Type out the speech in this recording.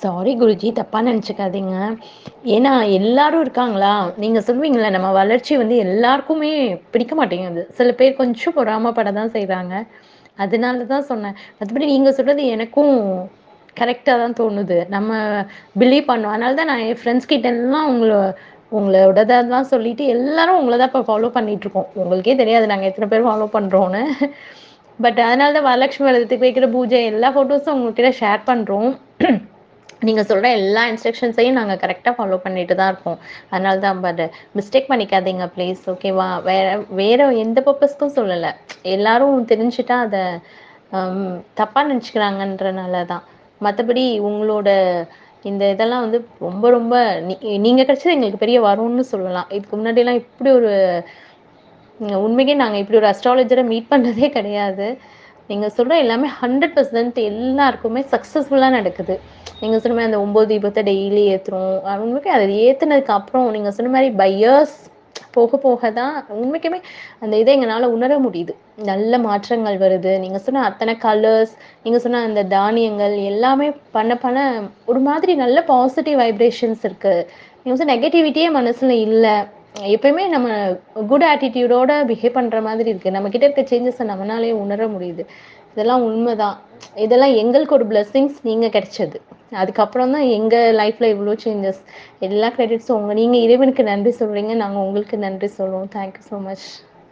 Sorry Guruji தப்பா நெனச்சுக்காதீங்க. ஏன்னா எல்லாரும் இருக்காங்களா, நீங்க சொல்லுவீங்கல்ல நம்ம வளர்ச்சி வந்து எல்லாருக்குமே பிடிக்க மாட்டேங்குது. சில பேர் கொஞ்சம் பொறாம பட தான் செய்றாங்க. அதனால தான் சொன்னேன். மத்தபடி நீங்க சொல்றது எனக்கும் கரெக்ட்டா தான் தோணுது. நம்ம பிலீவ் பண்ணோம். அதனால தான் நான் என் ஃப்ரெண்ட்ஸ் கிட்டலாம் உங்கள உங்களோடத தான் சொல்லிட்டு எல்லாரும் உங்கள தான் இப்ப ஃபாலோ பண்ணிட்டுருக்கோம். உங்களுக்கே தெரியாது நாங்க எத்தன பேர் ஃபாலோ பண்றோம்ன்னு. பட் அதனால தான் வரலட்சுமி விரதத்துக்கு வைக்கிற பூஜை எல்லா ஃபோட்டோஸும் உங்ககிட்ட ஷேர் பண்றோம். நீங்க சொல்ற எல்லா இன்ஸ்ட்ரக்ஷன்ஸையும் நாங்க கரெக்ட்டா ஃபாலோ பண்ணிட்டு தான் இருக்கோம். அதனால தான் பட் மிஸ்டேக் பண்ணிக்காதீங்க ப்ளீஸ் ஓகேவா? வேற வேற எந்த பர்ப்பஸ்க்கும் சொல்லல. எல்லாரும் தெரிஞ்சுட்டா அத அம் தப்பா நெனச்சுக்கிறாங்கன்றனால தான். மத்தபடி உங்களோட இந்த இதெல்லாம் வந்து ரொம்ப ரொம்ப நீ நீங்க கிடைச்சது எங்களுக்கு பெரிய வரம்னு சொல்லலாம். இதுக்கு முன்னாடிலாம் இப்படி ஒரு உண்மைக்கே நாங்க இப்படி ஒரு அஸ்ட்ராலஜர மீட் பண்ணதே கிடையாது. நீங்க சொல்ற எல்லாமே 100% எல்லாருக்குமே சக்சஸ்ஃபுல்லா நடக்குது. நீங்க சொன்ன மாரி அந்த 9 தீபத்த டெய்லி ஏத்துறோம். உண்மைக்கே அத ஏத்துனதுக்கு அப்புறம் நீங்க சொன்ன மாரி பை இயர்ஸ் போக போக தான் உண்மைக்குமே அந்த இத எங்கனால உணர முடியுது. நல்ல மாற்றங்கள் வருது. நீங்க சொன்ன அத்தன கலர்ஸ், நீங்க சொன்ன அந்த தானியங்கள் எல்லாமே பண்ண பண்ண ஒரு மாதிரி நல்ல பாசிட்டிவ் வைப்ரேஷன்ஸ் இருக்கு. நீங்க சொன்ன நெகட்டிவிட்டியே மனசுல இல்ல. எப்பயுமே நம்ம குட் ஆட்டிட்யூடோட பிஹேவ் பண்ற மாதிரி இருக்கு. நம்ம கிட்ட இருக்க சேஞ்சஸ நம்மனாலயே உணர முடியுது. இதெல்லாம் உண்மதான். இதெல்லாம் எங்களுக்கு ஒரு பிளெஸ்ஸிங்ஸ் நீங்க கிடைச்சது. அதுக்கப்புறம் தான் எங்க லைஃப்ல இவ்ளோ சேஞ்சஸ். எல்லா கிரெடிட்ஸும் உங்க நீங்க இறைவனுக்கு நன்றி சொல்றீங்க. நாங்க உங்களுக்கு நன்றி சொல்றோம். Thank you so much.